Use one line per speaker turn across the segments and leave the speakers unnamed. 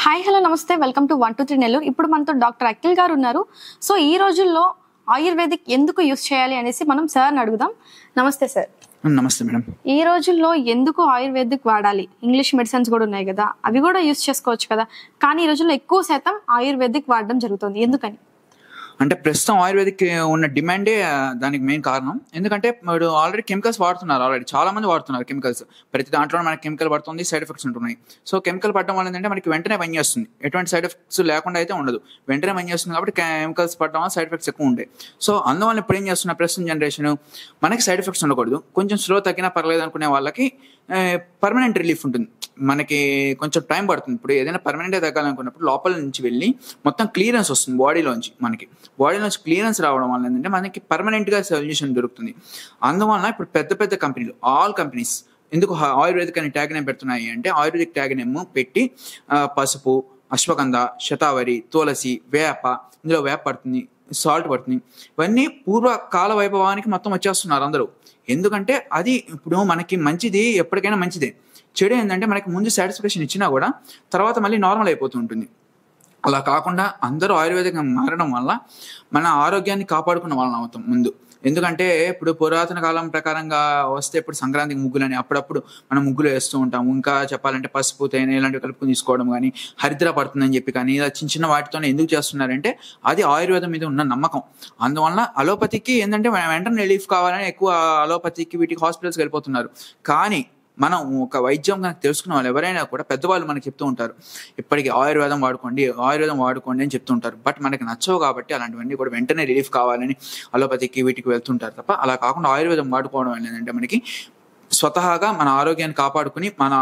Hi hello నమస్తే welcome to one two three Nellore ఇప్పుడు మనతో డాక్టర్ అఖిల్ గారు ఉన్నారు సో ఈ రోజుల్లో ఆయుర్వేదిక్ ఎందుకు యూస్ చేయాలి అనేసి మనం సార్ని అడుగుదాం నమస్తే సార్
నమస్తే మేడం
ఈ రోజుల్లో ఎందుకు ఆయుర్వేదిక్ వాడాలి ఇంగ్లీష్ మెడిసిన్స్ కూడా ఉన్నాయి కదా అవి కూడా యూస్ చేసుకోవచ్చు కదా కానీ ఈ రోజుల్లో ఎక్కువ శాతం ఆయుర్వేదిక్ వాడడం జరుగుతుంది ఎందుకని
అంటే ప్రస్తుతం ఆయుర్వేదిక్ ఉన్న డిమాండే ఆ, దానికి మెయిన్ కారణం ఎందుకంటే ఇప్పుడు ఆల్రెడీ కెమికల్స్ వాడుతున్నారు ఆల్రెడీ చాలా మంది వాడుతున్నారు కెమికల్స్ ప్రతి దాంట్లో మనకి కెమికల్ పడుతుంది సైడ్ ఎఫెక్ట్స్ ఉంటున్నాయి సో కెమికల్ పడడం వల్ల ఏంటంటే మనకి వెంటనే పని చేస్తుంది ఎటువంటి సైడ్ ఎఫెక్ట్స్ లేకుండా అయితే ఉండదు వెంటనే పని చేస్తుంది కాబట్టి కెమికల్స్ పడడం వల్ల సైడ్ ఎఫెక్ట్స్ ఎక్కువ ఉంటాయి సో అందువల్ల ఇప్పుడు ఏం చేస్తున్న ప్రస్తుతం జనరేషన్ మనకి సైడ్ ఎఫెక్ట్స్ ఉండకూడదు కొంచెం స్లో తగ్గినా పర్లేదు అనుకునే వాళ్ళకి పర్మనెంట్ రిలీఫ్ ఉంటుంది మనకి కొంచెం టైం పడుతుంది ఇప్పుడు ఏదైనా పర్మనెంట్గా తగ్గాలనుకున్నప్పుడు లోపల నుంచి వెళ్ళి మొత్తం క్లియరెన్స్ వస్తుంది బాడీలోంచి మనకి బాడీలోంచి క్లియరెన్స్ రావడం వల్ల ఏంటంటే మనకి పర్మనెంట్గా సొల్యూషన్ దొరుకుతుంది అందువలన ఇప్పుడు పెద్ద పెద్ద కంపెనీలు ఆల్ కంపెనీస్ ఎందుకు హా- ఆయుర్వేదిక్ అని ట్యాగ్ నేమ్ పెడుతున్నాయి అంటే ఆయుర్వేదిక్ ట్యాగ్ నేమ్ పెట్టి ఆ, పసుపు అశ్వగంధ శతావరి తులసి వేప ఇందులో వేప పడుతుంది సాల్ట్ పడుతుంది ఇవన్నీ పూర్వ కాల వైభవానికి మొత్తం వచ్చేస్తున్నారు అందరూ ఎందుకంటే అది ఇప్పుడు మనకి మంచిది ఎప్పటికైనా మంచిదే చెడు ఏంటంటే మనకి ముందు సాటిస్ఫాక్షన్ ఇచ్చినా కూడా తర్వాత మళ్ళీ నార్మల్ అయిపోతూ ఉంటుంది అలా కాకుండా అందరూ ఆయుర్వేదికంగా మారడం వల్ల మన ఆరోగ్యాన్ని కాపాడుకున్న వాళ్ళని అవుతాం ముందు ఎందుకంటే ఇప్పుడు పురాతన కాలం ప్రకారంగా వస్తే ఇప్పుడు సంక్రాంతికి ముగ్గులని అప్పుడప్పుడు మనం ముగ్గులు వేస్తూ ఉంటాము ఇంకా చెప్పాలంటే పసుపు తేనె ఇలాంటివి కలుపుకొని తీసుకోవడం కానీ హరిద్ర పడుతుందని చెప్పి కానీ ఇలా చిన్న చిన్న వాటితోనే ఎందుకు చేస్తున్నారంటే అది ఆయుర్వేదం మీద ఉన్న నమ్మకం అందువల్ల అలోపతికి ఏంటంటే వెంటనే రిలీఫ్ కావాలని ఎక్కువ అలోపతికి వీటికి హాస్పిటల్స్కి వెళ్ళిపోతున్నారు కానీ మనం ఒక వైద్యం కనుక తెలుసుకున్న వాళ్ళు ఎవరైనా కూడా పెద్దవాళ్ళు మనకి చెప్తూ ఉంటారు ఇప్పటికీ ఆయుర్వేదం వాడుకోండి ఆయుర్వేదం వాడుకోండి అని చెప్తూ ఉంటారు బట్ మనకి నచ్చవు కాబట్టి అలాంటివన్నీ కూడా వెంటనే రిలీఫ్ కావాలని అలోపతికి వీటికి వెళ్తుంటారు తప్ప అలా కాకుండా ఆయుర్వేదం వాడుకోవడం వల్ల ఏంటంటే మనకి స్వతహాగా మన ఆరోగ్యాన్ని కాపాడుకుని మన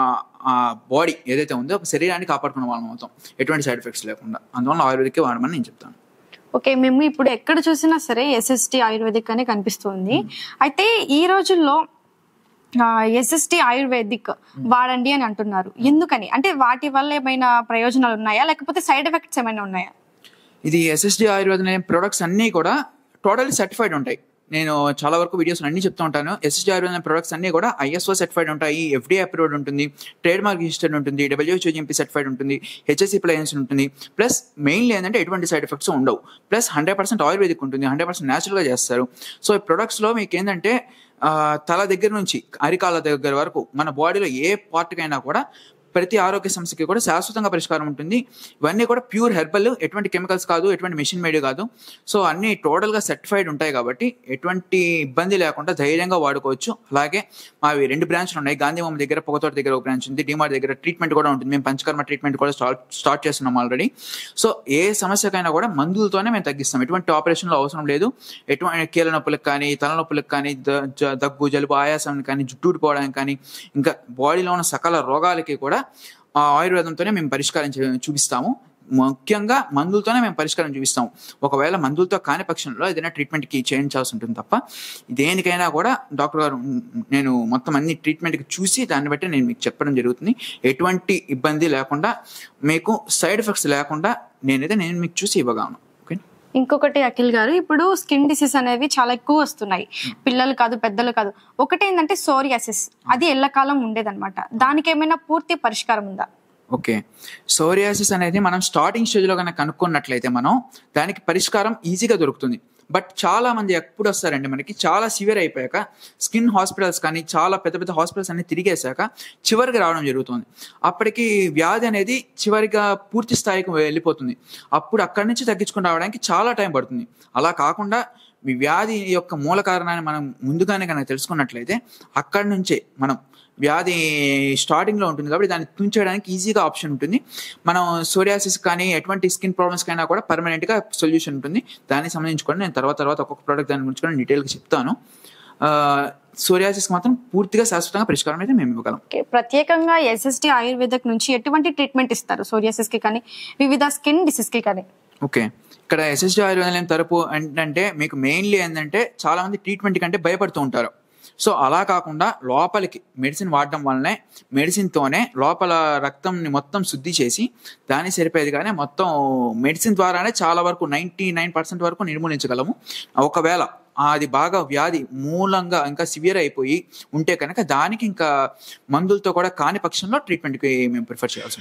బాడీ ఏదైతే ఉందో శరీరాన్ని కాపాడుకున్న వాళ్ళం అవుతాం ఎటువంటి సైడ్ ఎఫెక్ట్స్ లేకుండా అందువల్ల ఆయుర్వేదిక్ వాడమని నేను చెప్తాను
ఓకే మేము ఇప్పుడు ఎక్కడ చూసినా సరే ఎస్ఎస్టి ఆయుర్వేదిక్ అని కనిపిస్తుంది అయితే ఈ రోజుల్లో ఎస్ఎస్టి ఆయుర్వేదిక్ వాడండి అని అంటున్నారు ఎందుకని అంటే వాటి వల్ల ఏమైనా ప్రయోజనాలు ఉన్నాయా లేకపోతే సైడ్ ఎఫెక్ట్స్ ఏమైనా ఉన్నాయా
ఇది ఎస్ఎస్డి ఆయుర్వేదం అనే ప్రొడక్ట్స్ అన్నీ కూడా టోటల్లీ సర్టిఫైడ్ ఉంటాయి నేను చాలా వరకు వీడియోస్ అన్ని చెప్తూ ఉంటాను ఎస్ఎస్డి ఆయుర్వేదం అనే ప్రొడక్ట్స్ అన్ని కూడా ఐఎస్ఓ సర్టిఫైడ్ ఉంటాయి ఎఫ్డీ అప్రూవ్డ్ ఉంటుంది ట్రేడ్ మార్క్ రిజిస్టర్డ్ ఉంటుంది డబ్ల్యూహెచ్ఓ జిఎంపీ సర్టిఫైడ్ ఉంటుంది హెచ్ఎస్సి ప్లయన్స్ ఉంటుంది ప్లస్ మెయిన్లీ ఏంటంటే ఎటువంటి సైడ్ ఎఫెక్ట్స్ ఉండవు ప్లస్ హండ్రెడ్ పర్సెంట్ ఆయుర్వేదిక్ ఉంటుంది హండ్రెడ్ పర్సెంట్ న్యాచురల్గా చేస్తారు సో ఈ ప్రొడక్ట్స్లో మీకు ఏంటంటే ఆ, తల దగ్గర నుంచి అరికాల దగ్గర వరకు మన బాడీలో ఏ పార్ట్కైనా కూడా ప్రతి ఆరోగ్య సమస్యకి కూడా శాశ్వతంగా పరిష్కారం ఉంటుంది ఇవన్నీ కూడా ప్యూర్ హెర్బల్ ఎటువంటి కెమికల్స్ కాదు ఎటువంటి మెషిన్ మేడ్ కాదు సో అన్ని టోటల్గా సర్టిఫైడ్ ఉంటాయి కాబట్టి ఎటువంటి ఇబ్బంది లేకుండా ధైర్యంగా వాడుకోవచ్చు అలాగే మావి రెండు బ్రాంచ్లు ఉన్నాయి గాంధీబొమ్మ దగ్గర పొగతోట దగ్గర ఒక బ్రాంచ్ ఉంది డిమార్ట్ దగ్గర ట్రీట్మెంట్ కూడా ఉంటుంది మేము పంచకర్మ ట్రీట్మెంట్ కూడా స్టార్ట్ స్టార్ట్ చేస్తున్నాం ఆల్రెడీ సో ఏ సమస్యకైనా కూడా మందులతోనే మేము తగ్గిస్తాం ఎటువంటి ఆపరేషన్లు అవసరం లేదు ఎటువంటి కీళ్ళ నొప్పులకు కానీ తలనొప్పులకు కానీ ద- జ- దగ్గు జలుబు ఆయాసం కానీ జుట్టు ఊడిపోవడానికి కానీ ఇంకా బాడీలో ఉన్న సకల రోగాలకి కూడా ఆ ఆయుర్వేదంతోనే మేము పరిష్కారం చే- చూపిస్తాము ముఖ్యంగా మందులతోనే మేము పరిష్కారం చూపిస్తాము ఒకవేళ మందులతో కాని పక్షంలో ఏదైనా ట్రీట్మెంట్కి చేయించాల్సి ఉంటుంది తప్ప దేనికైనా కూడా డాక్టర్ గారు "ఉమ్, నేను మొత్తం అన్ని ట్రీట్మెంట్కి చూసి దాన్ని బట్టి నేను మీకు చెప్పడం జరుగుతుంది ఎటువంటి ఇబ్బంది లేకుండా మీకు సైడ్ ఎఫెక్ట్స్ లేకుండా నేనైతే నేను మీకు చూసి ఇవ్వగలను ఓకే
ఇంకొకటి అఖిల్ గారు ఇప్పుడు స్కిన్ డిసీజ్ అనేవి చాలా ఎక్కువ వస్తున్నాయి పిల్లలు కాదు పెద్దలు కాదు ఒకటి ఏంటంటే సోరియాసిస్ అది ఎల్లకాలం ఉండేదన్నమాట దానికి ఏమైనా పూర్తి పరిష్కారం ఉందా
ఓకే సోరియాసిస్ అనేది మనం స్టార్టింగ్ స్టేజ్లో కనుక కనుక్కున్నట్లయితే మనం దానికి పరిష్కారం ఈజీగా దొరుకుతుంది బట్ చాలా మంది ఎప్పుడు వస్తారండి మనకి చాలా సివియర్ అయిపోయాక స్కిన్ హాస్పిటల్స్ కానీ చాలా పెద్ద పెద్ద హాస్పిటల్స్ అన్ని తిరిగేశాక చివరికి రావడం జరుగుతుంది అప్పటికి వ్యాధి అనేది చివరిగా పూర్తి స్థాయికి వెళ్ళిపోతుంది అప్పుడు అక్కడి నుంచి తగ్గించుకుని రావడానికి చాలా టైం పడుతుంది అలా కాకుండా మీ వ్యాధి యొక్క మూల కారణాన్ని మనం ముందుగానే కనుక తెలుసుకున్నట్లయితే అక్కడి నుంచే మనం వ్యాధి స్టార్టింగ్లో ఉంటుంది కాబట్టి దాన్ని తుంచేయడానికి ఈజీగా ఆప్షన్ ఉంటుంది మనం సోరియాసిస్ కానీ ఎటువంటి స్కిన్ ప్రాబ్లమ్స్ కైనా కూడా పర్మనెంట్గా సొల్యూషన్ ఉంటుంది దానికి సంబంధించి కూడా నేను తర్వాత తర్వాత ఒక్కొక్క ప్రోడక్ట్ దాని గురించి కూడా డీటెయిల్గా చెప్తాను సోరియాసిస్ మాత్రం పూర్తిగా శాశ్వతంగా పరిష్కారం అయితే మేము ఇవ్వగలం
ఓకే ప్రత్యేకంగా ఎస్ఎస్టి ఆయుర్వేదిక్ నుంచి ఎటువంటి ట్రీట్మెంట్ ఇస్తారు సోరియాసిస్ కి కానీ వివిధ స్కిన్ డిసీజ్ కి కానీ
ఓకే ఇక్కడ ఎస్ఎస్డి ఆయుర్వేదం తరపు ఏంటంటే మీకు మెయిన్లీ ఏంటంటే చాలా మంది ట్రీట్మెంట్ కంటే భయపడుతూ ఉంటారు సో అలా కాకుండా లోపలికి మెడిసిన్ వాడడం వల్లనే మెడిసిన్తోనే లోపల రక్తంని మొత్తం శుద్ధి చేసి దాని సరిపోయేదిగానే మొత్తం మెడిసిన్ ద్వారానే చాలా వరకు నైంటీ నైన్ పర్సెంట్ వరకు నిర్మూలించగలము ఒకవేళ అది బాగా వ్యాధి మూలంగా ఇంకా సివియర్ అయిపోయి ఉంటే కనుక దానికి ఇంకా మందులతో కూడా కాని పక్షంలో ట్రీట్మెంట్కి మేము ప్రిఫర్ చేయాల్సి ఉంటుంది.